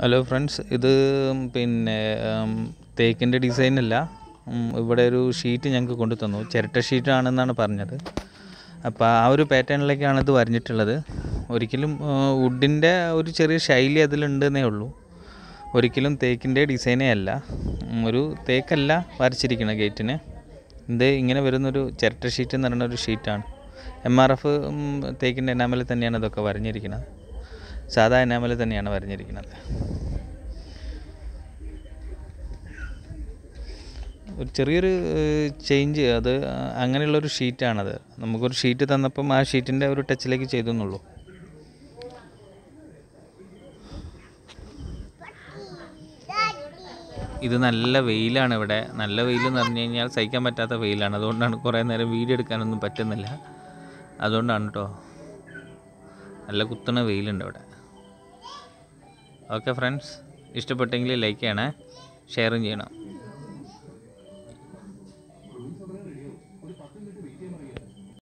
hello friends ഇത് പിന്നെ ഉം, തേക്കിൻ്റെ ഡിസൈൻ അല്ല ഉം, ഇവിടെ ഒരു ഷീറ്റ് ഞങ്ങൾക്ക് കൊണ്ടു തന്നു ചിരട്ട ഷീറ്റാണെന്നാണ് പറഞ്ഞത് അപ്പോൾ ആ ഒരു പാറ്റേണിലേക്കാണ് ഇത് വരഞ്ഞിട്ടുള്ളത് ഒരിക്കലും വുഡിൻ്റെ ഒരു ചെറിയ ശൈലി അതിലുണ്ടെന്നേ ഉള്ളൂ ഒരിക്കലും തേക്കിൻ്റെ ഡിസൈനേ അല്ല ഉം, ഒരു തേക്കല്ല വരച്ചിരിക്കുന്നത് ഗേറ്റിന് ഇത് ഇങ്ങനെ വരുന്നൊരു ചിരട്ട ഷീറ്റ് എന്ന് പറയുന്ന ഒരു ഷീറ്റാണ് എം ആർ എഫ് തേക്കിൻ്റെ എനാമലിൽ തന്നെയാണ് ഇതൊക്കെ വരഞ്ഞിരിക്കുന്നത് സാധാ എനാമലിൽ തന്നെയാണ് വരഞ്ഞിരിക്കുന്നത് ഒരു ചെറിയൊരു ചേഞ്ച് അത് അങ്ങനെയുള്ളൊരു ഷീറ്റാണത് നമുക്കൊരു ഷീറ്റ് തന്നപ്പം ആ ഷീറ്റിൻ്റെ ഒരു ടച്ചിലേക്ക് ചെയ്തു എന്നുള്ളൂ ഇത് നല്ല വെയിലാണ് ഇവിടെ നല്ല വെയിൽ എന്ന് പറഞ്ഞു കഴിഞ്ഞാൽ സഹിക്കാൻ പറ്റാത്ത വെയിലാണ് അതുകൊണ്ടാണ് കുറേ നേരം വീഡിയോ എടുക്കാനൊന്നും പറ്റുന്നില്ല അതുകൊണ്ടാണ് കേട്ടോ നല്ല കുത്തണ വെയിലുണ്ട് ഇവിടെ ഓക്കെ ഫ്രണ്ട്സ് ഇഷ്ടപ്പെട്ടെങ്കിൽ ലൈക്ക് ചെയ്യണേ ഷെയറും ചെയ്യണം